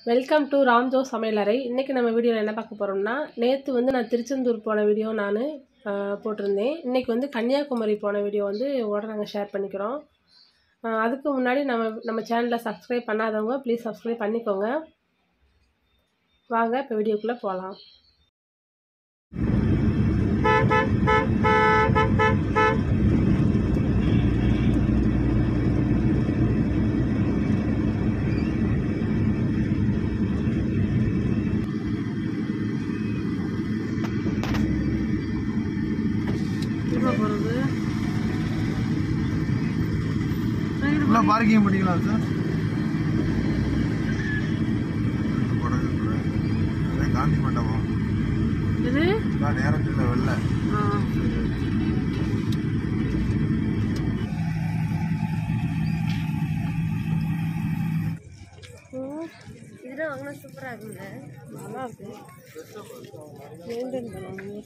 Welcome to ராம்ஜோ சமையலறை இன்றைக்கி நம்ம வீடியோவில் என்ன பார்க்க போகிறோம்னா நேற்று வந்து நான் திருச்செந்தூர் போன வீடியோ நான் போட்டிருந்தேன் இன்றைக்கி வந்து கன்னியாகுமரி போன வீடியோ வந்து ஓட நாங்கள் ஷேர் பண்ணிக்கிறோம் ஆஹ் அதுக்கு முன்னாடி நம்ம நம்ம சேனலை சப்ஸ்கிரைப் பண்ணாதவங்க ப்ளீஸ் சப்ஸ்கிரைப் பண்ணிக்கோங்க வாங்க இப்போ வீடியோக்குள்ளே போகலாம் இப்போ போகிறது உள்ள பார்க்கிங் பண்ணிக்கலாம் சார் கொடகு கூட. அதே காந்தி மண்டபம் இது நான் நேரத்தில் வெளில இதெல்லாம் வாங்கினா சூப்பராக இருக்குங்க நல்லா இருக்கு மெயின்டைன் பண்ணுவாங்க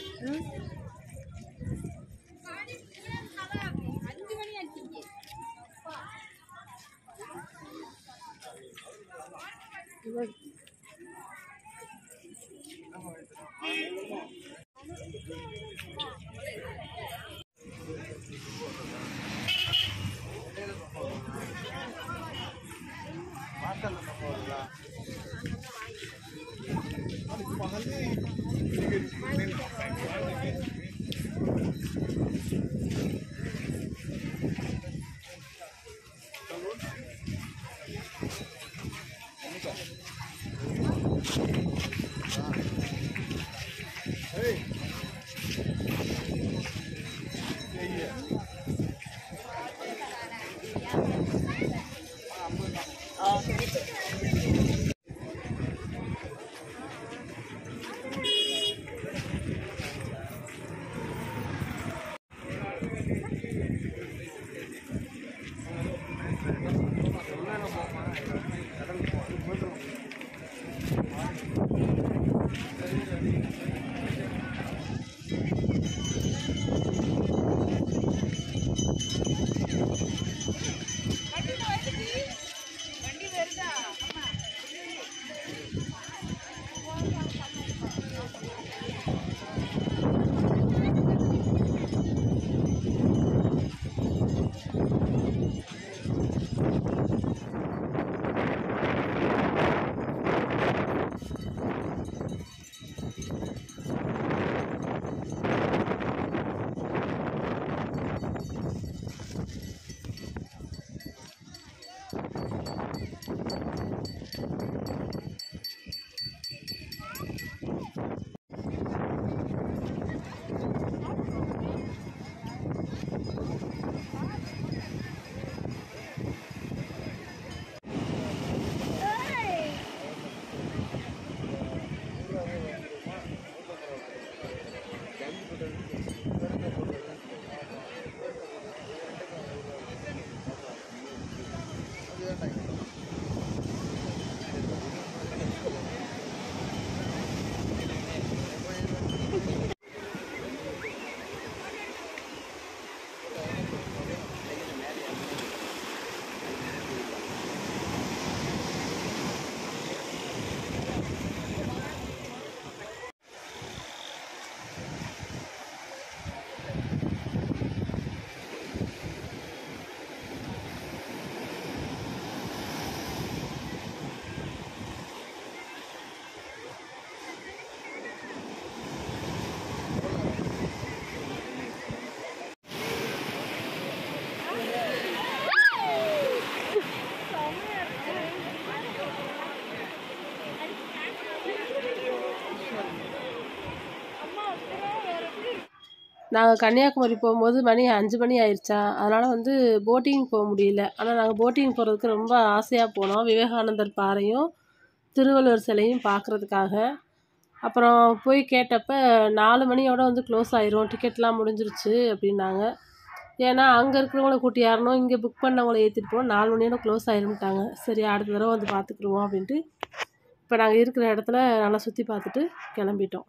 நாங்கள் கன்னியாகுமரி போகும்போது மணி அஞ்சு மணி ஆயிடுச்சா அதனால் வந்து போட்டிங் போக முடியல ஆனால் நாங்கள் போட்டிங் போகிறதுக்கு ரொம்ப ஆசையாக போனோம் விவேகானந்தர் பாறையும் திருவள்ளுவர் சிலையும் பார்க்குறதுக்காக அப்புறம் போய் கேட்டப்ப நாலு மணியோட வந்து க்ளோஸ் ஆயிரும் டிக்கெட்லாம் முடிஞ்சிருச்சு அப்படின்னாங்க ஏன்னா அங்கே இருக்கிறவங்கள கூட்டி யாரணும் இங்கே புக் பண்ணவங்கள ஏற்றிட்டு போனால் நாலு மணியோட க்ளோஸ் ஆயிரும்ட்டாங்க சரி அடுத்த தடவை வந்து பார்த்துக்குருவோம் அப்படின்ட்டு இப்போ நாங்கள் இருக்கிற இடத்துல நல்லா சுற்றி பார்த்துட்டு கிளம்பிட்டோம்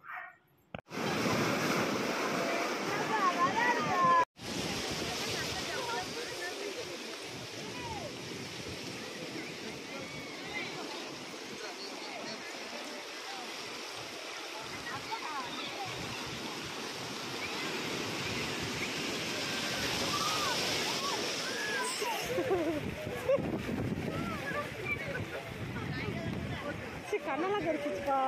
கண்ணெல்லாம் கடிச்சிச்சுப்பா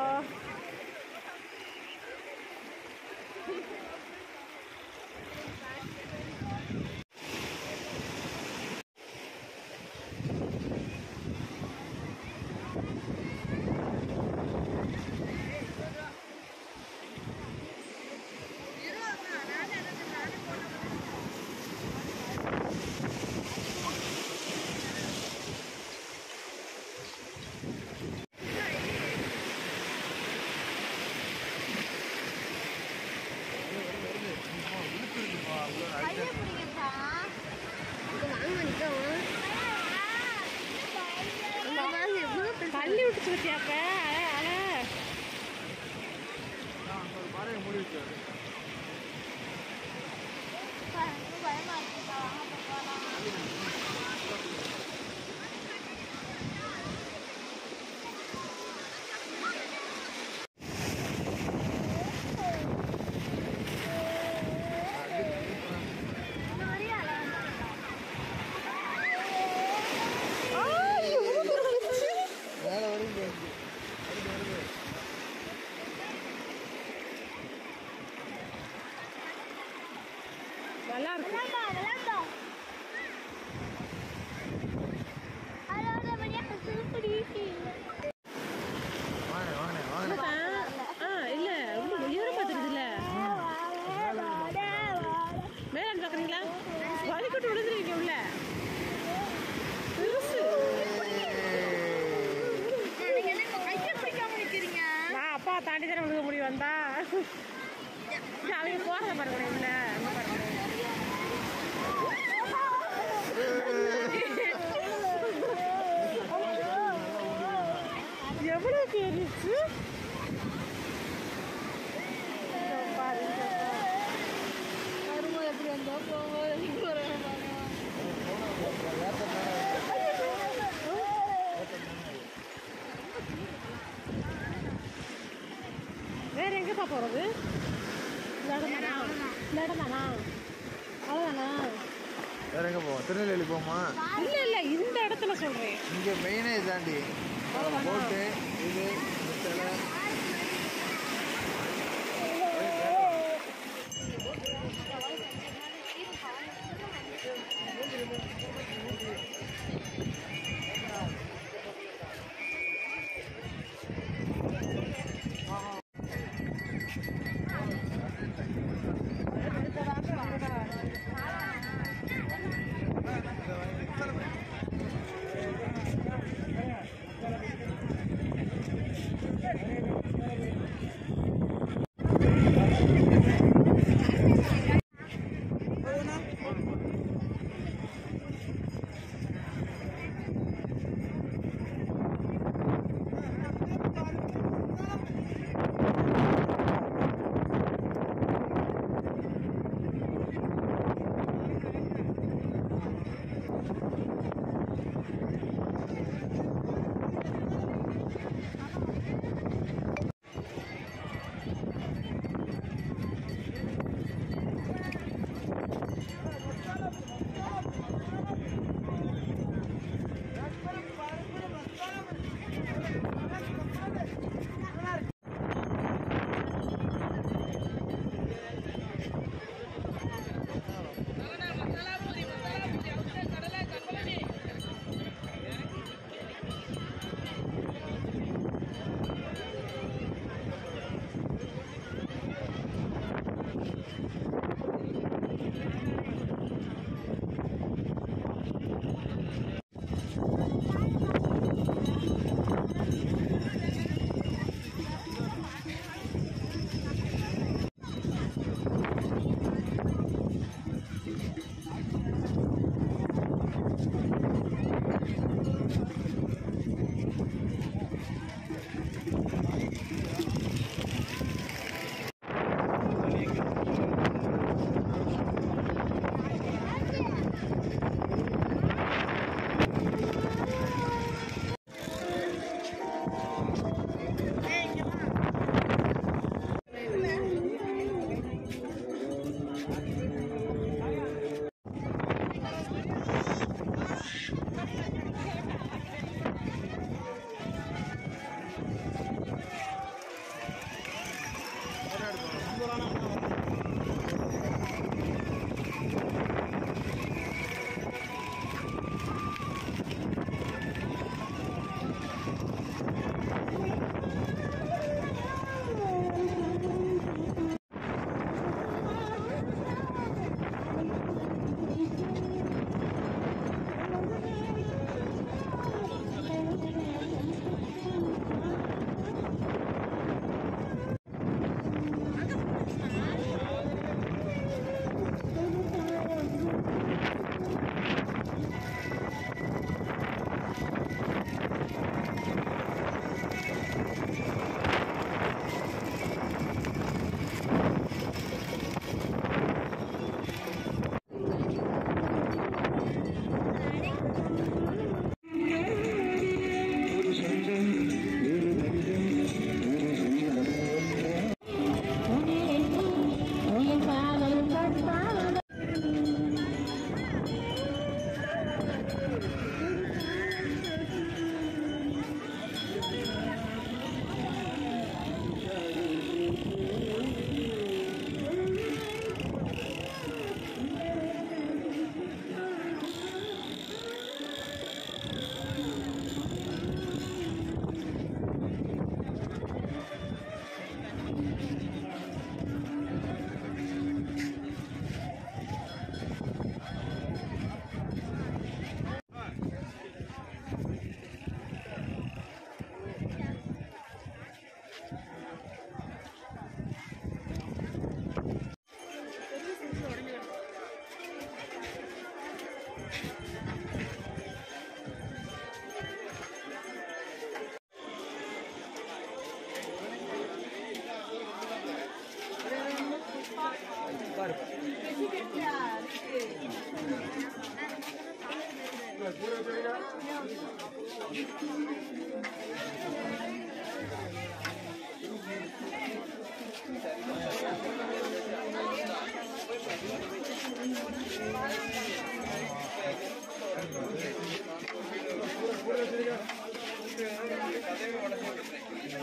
தள்ளி விட்டுச்சு பத்தியாப்ப அல பாறையை மூடி வச்சாரு மேலே வரைக்கும் போயிடுச்சு வருது வருது நல்லா இருக்கு வாங்க வாங்க வாங்க ஆ இல்ல ரொம்ப உயரம் பார்த்துருக்குதுல்ல மேலே பார்க்குறீங்களா வலிக்கட்டு விழுந்துருவீங்க உள்ள பெருசு நான் அப்பா தாண்டி தானே விழுக முடியும் வந்தா இல்ல, அவங்க போறத பாருங்க உள்ள அங்க பாருங்க எவ்வளவு பெருசு இதோ பாரு, இதோ வேற எங்கப்பா போறது இந்த இடம் தானா இந்த இடம் தானா அவ்வளோதானா வேற எங்க போவோம் திருநெல்வேலி போமா இல்ல இல்ல இந்த இடத்துல சொல்றேன் இங்க மெயினே இதாண்டி போட்டு இது இந்த சிலை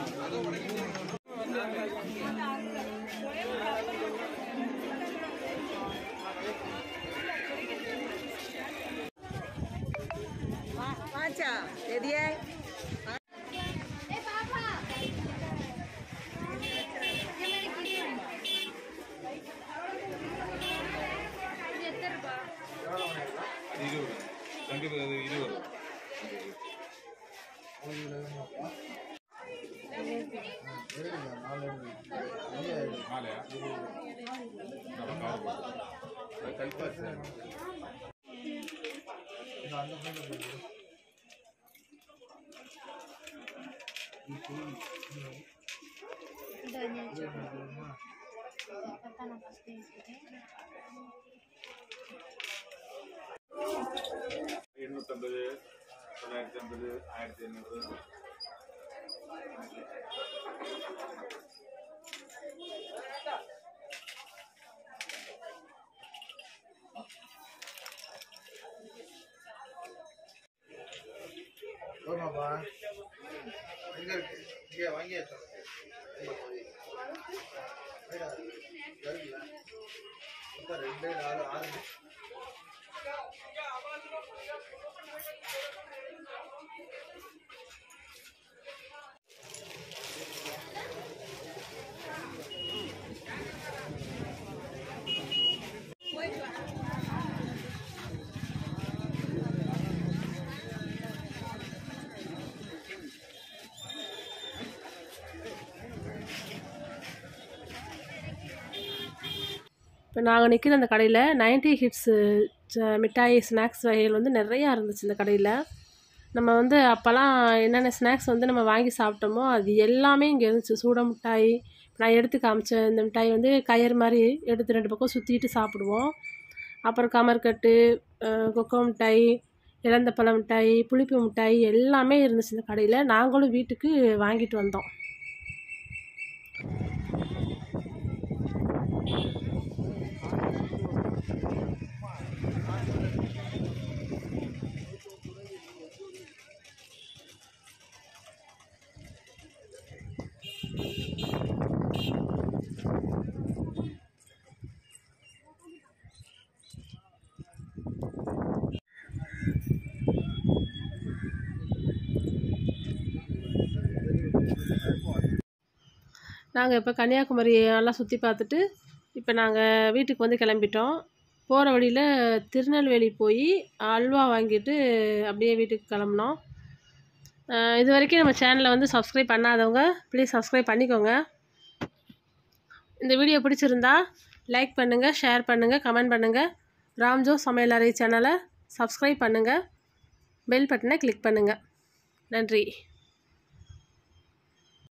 வாச்சா எதியே இருபது ரெண்டு பேர் இருபது நாளையா நம்ம கார் போட்டு கல்பாச்சு எண்ணூற்றம்பது தொள்ளாயிரத்தி ஐம்பது ஆயிரத்தி எண்ணூறு போமாப்பா எங்க இருக்கு இங்கே வாங்கியாச்சா ரெண்டு நாலு ஆறு இப்போ நாங்கள் நிற்கிற அந்த கடையில் நைன்டி ஹிட்ஸு மிட்டாய் ஸ்நாக்ஸ் வகைகள் வந்து நிறையா இருந்துச்சு இந்த கடையில் நம்ம வந்து அப்போல்லாம் என்னென்ன ஸ்நாக்ஸ் வந்து நம்ம வாங்கி சாப்பிட்டோமோ அது எல்லாமே இங்கே இருந்துச்சு சூட மிட்டாய் நான் எடுத்து காமிச்சேன் இந்த மிட்டாய் வந்து கயிறு மாதிரி எடுத்து ரெண்டு பக்கம் சுற்றிட்டு சாப்பிடுவோம் அப்புறம் கமர்கட்டு அஹ், கொக்கோ மிட்டாய் இலந்த பழ மிட்டாய் புளிப்பு மிட்டாய் எல்லாமே இருந்துச்சு இந்த கடையில் நாங்களும் வீட்டுக்கு வாங்கிட்டு வந்தோம் நாங்கள் இப்போ கன்னியாகுமரி எல்லாம் சுற்றி பார்த்துட்டு இப்போ நாங்கள் வீட்டுக்கு வந்து கிளம்பிட்டோம் போகிற வழியில் திருநெல்வேலி போய் அல்வா வாங்கிட்டு அப்படியே வீட்டுக்கு கிளம்புனோம் அஹ் இது வரைக்கும் நம்ம சேனலை வந்து சப்ஸ்கிரைப் பண்ணாதவங்க ப்ளீஸ் சப்ஸ்கிரைப் பண்ணிக்கோங்க இந்த வீடியோ பிடிச்சிருந்தா லைக் பண்ணுங்கள் ஷேர் பண்ணுங்கள் கமெண்ட் பண்ணுங்கள் ராம்ஜோ சமையலறை சேனலை சப்ஸ்கிரைப் பண்ணுங்கள் பெல் பட்டனை கிளிக் பண்ணுங்கள் நன்றி